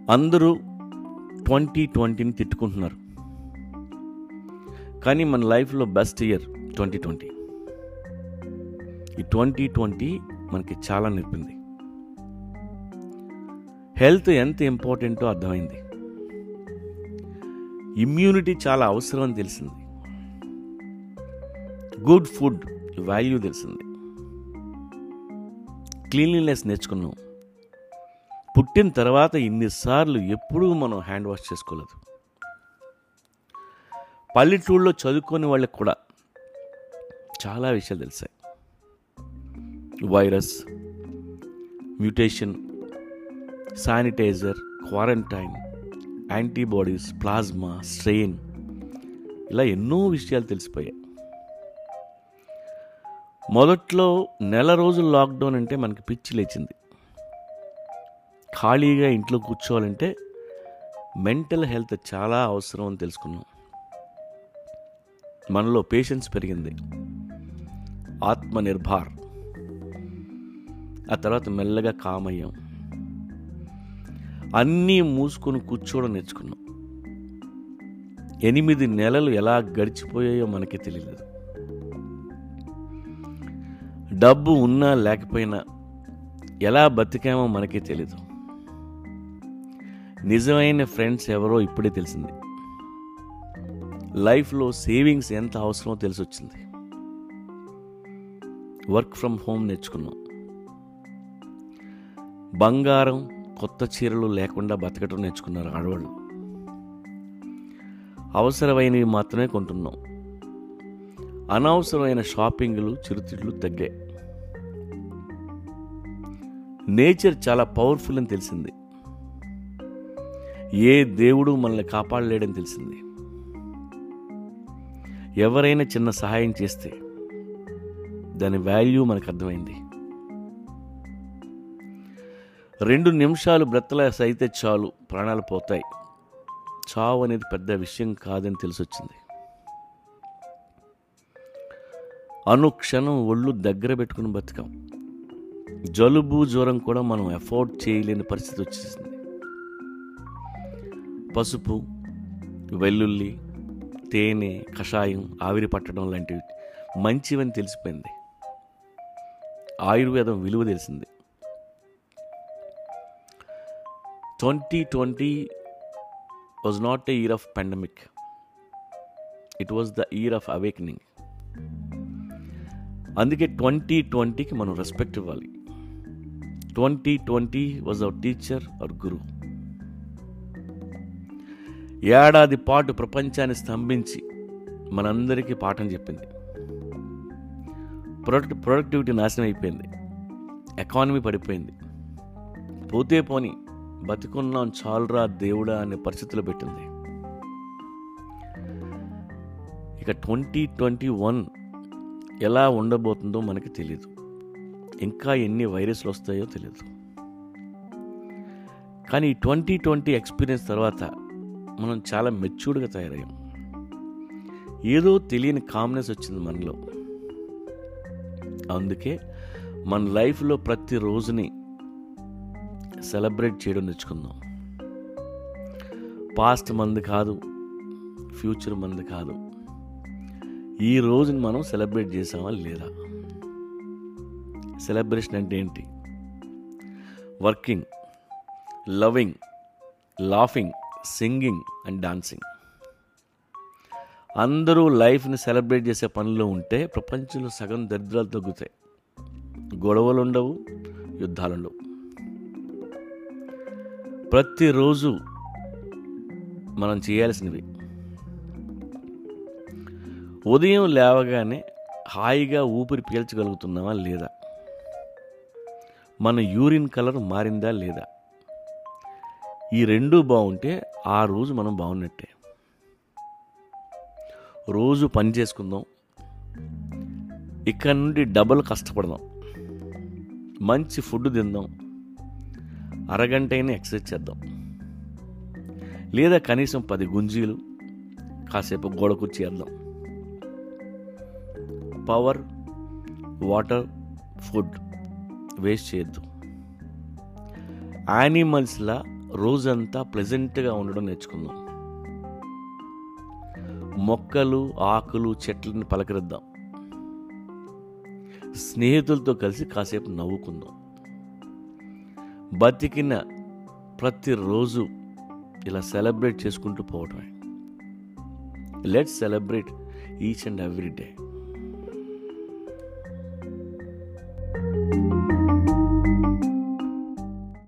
అందరూ ట్వంటీ ట్వంటీని తిట్టుకుంటున్నారు కానీ మన లైఫ్లో బెస్ట్ ఇయర్ ట్వంటీ ట్వంటీ ఈ ట్వంటీ ట్వంటీ మనకి చాలా నేర్పింది హెల్త్ ఎంత ఇంపార్టెంటో అర్థమైంది ఇమ్యూనిటీ చాలా అవసరం అని తెలిసింది గుడ్ ఫుడ్ వాల్యూ తెలిసింది క్లీన్లీనెస్ నేర్చుకున్నాం పుట్టిన తర్వాత ఇన్నిసార్లు ఎప్పుడూ మనం హ్యాండ్ వాష్ చేసుకోలేదు పల్లెటూళ్ళలో చదువుకొని వాళ్ళకి కూడా చాలా విషయాలు తెలిసాయి virus mutation sanitiser quarantine antibodies plasma strain ఇలా ఎన్నో విషయాలు తెలిసిపోయాయి మొదట్లో నెల రోజులు లాక్డౌన్ అంటే మనకి పిచ్చి లేచింది ఖాళీగా ఇంట్లో కూర్చోవాలంటే మెంటల్ హెల్త్ చాలా అవసరం అని తెలుసుకున్నాం మనలో పేషెన్స్ పెరిగింది ఆత్మనిర్భర్ ఆ తర్వాత మెల్లగా కామయ్యాం అన్నీ మూసుకొని కూర్చోవడం నేర్చుకున్నాం ఎనిమిది నెలలు ఎలా గడిచిపోయాయో మనకి తెలియలేదు డబ్బు ఉన్నా లేకపోయినా ఎలా బతికామో మనకే తెలీదు నిజమైన ఫ్రెండ్స్ ఎవరో ఇప్పుడే తెలిసింది లైఫ్లో సేవింగ్స్ ఎంత అవసరమో తెలిసి వచ్చింది వర్క్ ఫ్రమ్ హోమ్ నేర్చుకున్నాం బంగారం కొత్త చీరలు లేకుండా బతకటం నేర్చుకున్నారు ఆడవాళ్ళు అవసరమైనవి మాత్రమే కొంటున్నాం అనవసరమైన షాపింగ్లు చిరుతిళ్ళు తగ్గాయి నేచర్ చాలా పవర్ఫుల్ అని తెలిసింది ఏ దేవుడు మనల్ని కాపాడలేడని తెలిసింది ఎవరైనా చిన్న సహాయం చేస్తే దాని వాల్యూ మనకు అర్థమైంది రెండు నిమిషాలు బ్రతలేసి అయితే చాలు ప్రాణాలు పోతాయి చావు అనేది పెద్ద విషయం కాదని తెలిసొచ్చింది అనుక్షణం ఒళ్ళు దగ్గర పెట్టుకుని బతికాం జలుబు జ్వరం కూడా మనం ఎఫోర్డ్ చేయలేని పరిస్థితి వచ్చేసింది పసుపు వెల్లుల్లి తేనె కషాయం ఆవిరి పట్టడం లాంటివి మంచివని తెలిసిపోయింది ఆయుర్వేదం విలువ తెలిసింది twenty twenty was not a year of pandemic it was the year of awakening అందుకే ట్వంటీ ట్వంటీకి మనం రెస్పెక్ట్ ఇవ్వాలి twenty twenty was our teacher our guru ఏడాది పాటు ప్రపంచాన్ని స్తంభించి మనందరికీ పాఠం చెప్పింది ప్రొడక్ట్ ప్రొడక్టివిటీ నాశనం అయిపోయింది ఎకానమీ పడిపోయింది పోతే పోని బతికున్నాం చాలురా దేవుడా అనే పరిస్థితులు పెట్టింది ఇక ట్వంటీ ట్వంటీ వన్ ఎలా ఉండబోతుందో మనకి తెలియదు ఇంకా ఎన్ని వైరస్లు వస్తాయో తెలియదు కానీ ట్వంటీ ట్వంటీ ఎక్స్పీరియన్స్ తర్వాత మనం చాలా మెచ్యూర్డ్గా తయారయ్యాం ఏదో తెలియని కామ్నెస్ వచ్చింది మనలో అందుకే మన లైఫ్లో ప్రతి రోజుని సెలబ్రేట్ చేయడం నేర్చుకుందాం పాస్ట్ మంది కాదు ఫ్యూచర్ మంది కాదు ఈ రోజుని మనం సెలబ్రేట్ చేసామా లేదా సెలబ్రేషన్ అంటే ఏంటి working loving laughing singing and dancing అందరూ లైఫ్ని సెలబ్రేట్ చేసే పనిలో ఉంటే ప్రపంచంలో సగం దరిద్రాలు తగ్గుతాయి గొడవలు ఉండవు యుద్ధాలు ఉండవు ప్రతిరోజు మనం చేయాల్సినవి ఉదయం లేవగానే హాయిగా ఊపిరి పీల్చగలుగుతున్నామా లేదా మన యూరిన్ కలర్ మారిందా లేదా ఈ రెండు బాగుంటే ఆ రోజు మనం బాగున్నట్టే రోజు పని చేసుకుందాం ఇక్కడ నుండి డబల్ కష్టపడదాం మంచి ఫుడ్ తిందాం అరగంట అయినా ఎక్సర్సైజ్ చేద్దాం లేదా కనీసం పది గుంజీలు కాసేపు గోడ కుర్చీ వేద్దాం పవర్ వాటర్ ఫుడ్ వేస్ట్ చేయొద్దు యానిమల్స్లా రోజంతా ప్లెజెంట్గా ఉండడం నేర్చుకుందాం మొక్కలు ఆకులు చెట్లను పలకరిద్దాం స్నేహితులతో కలిసి కాసేపు నవ్వుకుందాం బతికిన ప్రతిరోజు ఇలా సెలబ్రేట్ చేసుకుంటూ పోవటమే let's celebrate each and every day